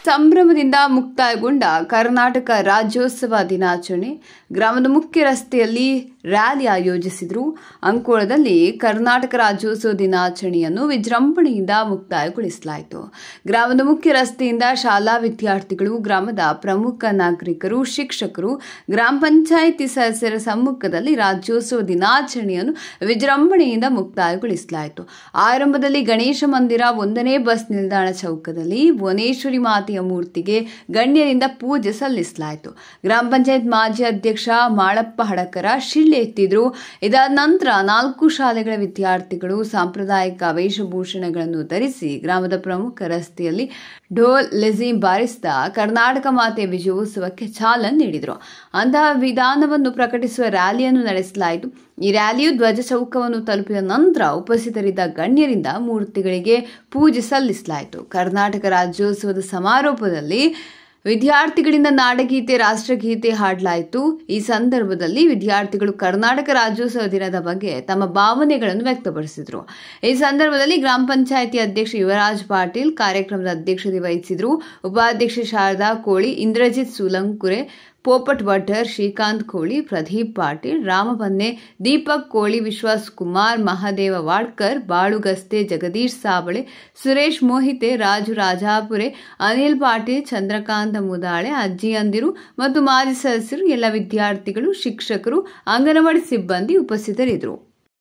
ಸಂಭ್ರಮದಿಂದ ಮುಕ್ತಾಯಗೊಂಡ ಕರ್ನಾಟಕ ರಾಜ್ಯೋತ್ಸವ ದಿನಾಚರಣೆ ಗ್ರಾಮದ ಮುಖ್ಯ ರಸ್ತೆಯಲ್ಲಿ ರ್ಯಾಲಿ ಆಯೋಜಿಸಿದರು ಅಂಕೋಳದಲ್ಲಿ ಕರ್ನಾಟಕ ರಾಜ್ಯೋತ್ಸವ ದಿನಾಚರಣೆಯನ್ನು ವಿಜೃಂಭಣೆಯಿಂದ ಮುಕ್ತಾಯಗೊಳಿಸಲಾಯಿತು ಗ್ರಾಮದ ಮುಖ್ಯ ರಸ್ತೆಯಿಂದ ಶಾಲಾ ವಿದ್ಯಾರ್ಥಿಗಳು ಗ್ರಾಮದ ಪ್ರಮುಖ ನಾಗರಿಕರು ಶಿಕ್ಷಕರು ಗ್ರಾಮ ಪಂಚಾಯಿತಿ ಸದಸ್ಯರ ಸಮ್ಮುಖದಲ್ಲಿ ರಾಜ್ಯೋತ್ಸವ ದಿನಾಚರಣೆಯನ್ನು ವಿಜೃಂಭಣೆಯಿಂದ ಮುಕ್ತಾಯಗೊಳಿಸಲಾಯಿತು ಆರಂಭದಲ್ಲಿ ಗಣೇಶ ಮಂದಿರ ಒಂದನೇ ಬಸ್ ನಿಲ್ದಾಣ ಚೌಕದಲ್ಲಿ ಭುವನೇಶ್ವರಿ ಮಾತೆಯ ಮೂರ್ತಿಗೆ ಗಣ್ಯರಿಂದ ಪೂಜೆ ಸಲ್ಲಿಸಲಾಯಿತು ಗ್ರಾಮ ಪಂಚಾಯತ್ ಮಾಜಿ ಅಧ್ಯಕ್ಷ ಮಾಳಪ್ಪ ಹಡಕರ ಶಿಳ್ಳೆ ಎತ್ತಿದ್ರು ಇದಾದ ನಂತರ ನಾಲ್ಕು ಶಾಲೆಗಳ ವಿದ್ಯಾರ್ಥಿಗಳು ಸಾಂಪ್ರದಾಯಿಕ ವೇಷಭೂಷಣಗಳನ್ನು ಧರಿಸಿ ಗ್ರಾಮದ ಪ್ರಮುಖ ರಸ್ತೆಯಲ್ಲಿ ಢೋಲ್ ಲೆಜಿಂ ಬಾರಿಸಿದ ಕರ್ನಾಟಕ ಮಾತೆ ವಿಜಯೋತ್ಸವಕ್ಕೆ ಚಾಲನೆ ನೀಡಿದರು ಅಂತಹ ವಿಧಾನವನ್ನು ಪ್ರಕಟಿಸುವ ರ್ಯಾಲಿಯನ್ನು ನಡೆಸಲಾಯಿತು ಈ ರ್ಯಾಲಿಯು ಧ್ವಜ ಚೌಕವನ್ನು ತಲುಪಿದ ನಂತರ ಉಪಸ್ಥಿತರಿದ್ದ ಗಣ್ಯರಿಂದ ಮೂರ್ತಿಗಳಿಗೆ ಪೂಜೆ ಸಲ್ಲಿಸಲಾಯಿತು ಕರ್ನಾಟಕ ರಾಜ್ಯೋತ್ಸವದ ಸಮಾರೋಪದಲ್ಲಿ ವಿದ್ಯಾರ್ಥಿಗಳಿಂದ ನಾಡಗೀತೆ ರಾಷ್ಟ್ರಗೀತೆ ಹಾಡಲಾಯಿತು ಈ ಸಂದರ್ಭದಲ್ಲಿ ವಿದ್ಯಾರ್ಥಿಗಳು ಕರ್ನಾಟಕ ರಾಜ್ಯೋತ್ಸವ ದಿನದ ಬಗ್ಗೆ ತಮ್ಮ ಭಾವನೆಗಳನ್ನು ವ್ಯಕ್ತಪಡಿಸಿದರು ಈ ಸಂದರ್ಭದಲ್ಲಿ ಗ್ರಾಮ ಪಂಚಾಯಿತಿ ಅಧ್ಯಕ್ಷ ಯುವರಾಜ್ ಪಾಟೀಲ್ ಕಾರ್ಯಕ್ರಮದ ಅಧ್ಯಕ್ಷತೆ ವಹಿಸಿದರು ಉಪಾಧ್ಯಕ್ಷೆ ಶಾರದಾ ಕೋಳಿ ಇಂದ್ರಜಿತ್ ಸುಲಂಕುರೆ ಪೋಪಟ್ ಭಟ್ಟರ್ ಶ್ರೀಕಾಂತ್ ಕೋಳಿ ಪ್ರದೀಪ್ ಪಾಟೀಲ್ ರಾಮಬನ್ನೆ ದೀಪಕ್ ಕೋಳಿ ವಿಶ್ವಾಸ್ ಕುಮಾರ್ ಮಹಾದೇವ ವಾಡ್ಕರ್ ಬಾಳು ಗಸ್ತೆ ಜಗದೀಶ್ ಸಾಬಳೆ ಸುರೇಶ್ ಮೋಹಿತೆ ರಾಜು ರಾಜಾಪುರೆ ಅನಿಲ್ ಪಾಟೀಲ್ ಚಂದ್ರಕಾಂತ ಮುದಾಳೆ ಅಜ್ಜಿಯಂದಿರು ಮತ್ತು ಮಾಜಿ ಸದಸ್ಯರು ಎಲ್ಲ ವಿದ್ಯಾರ್ಥಿಗಳು ಶಿಕ್ಷಕರು ಅಂಗನವಾಡಿ ಸಿಬ್ಬಂದಿ ಉಪಸ್ಥಿತರಿದ್ದರು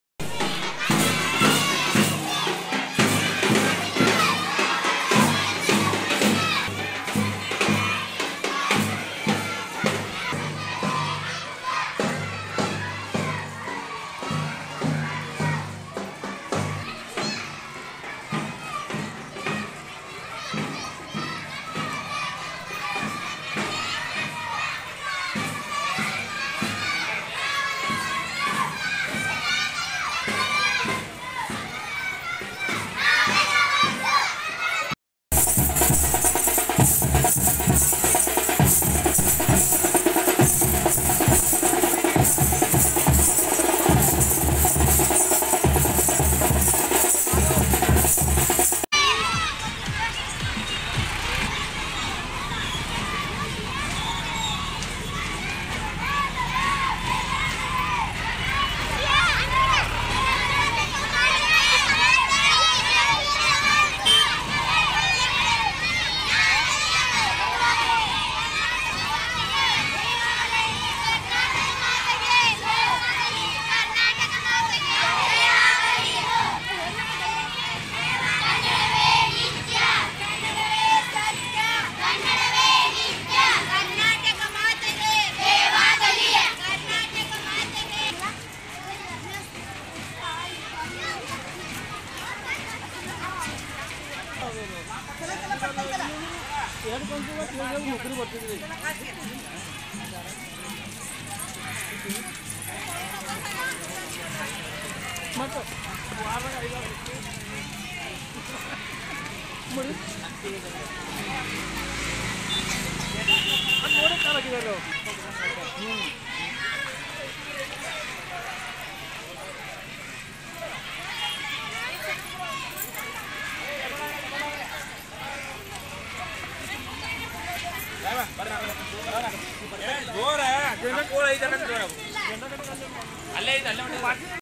ಕರ್ನಾಟಕ ಮಾತೆಗೆ ದೇವಾಗಲಿ ಕರ್ನಾಟಕ ಮಾತೆಗೆ ಜೋರ ಜನ ಕೋಳ ಐತೆ ಅಲ್ಲೇ ಐತೆ ಅಲ್ಲೇ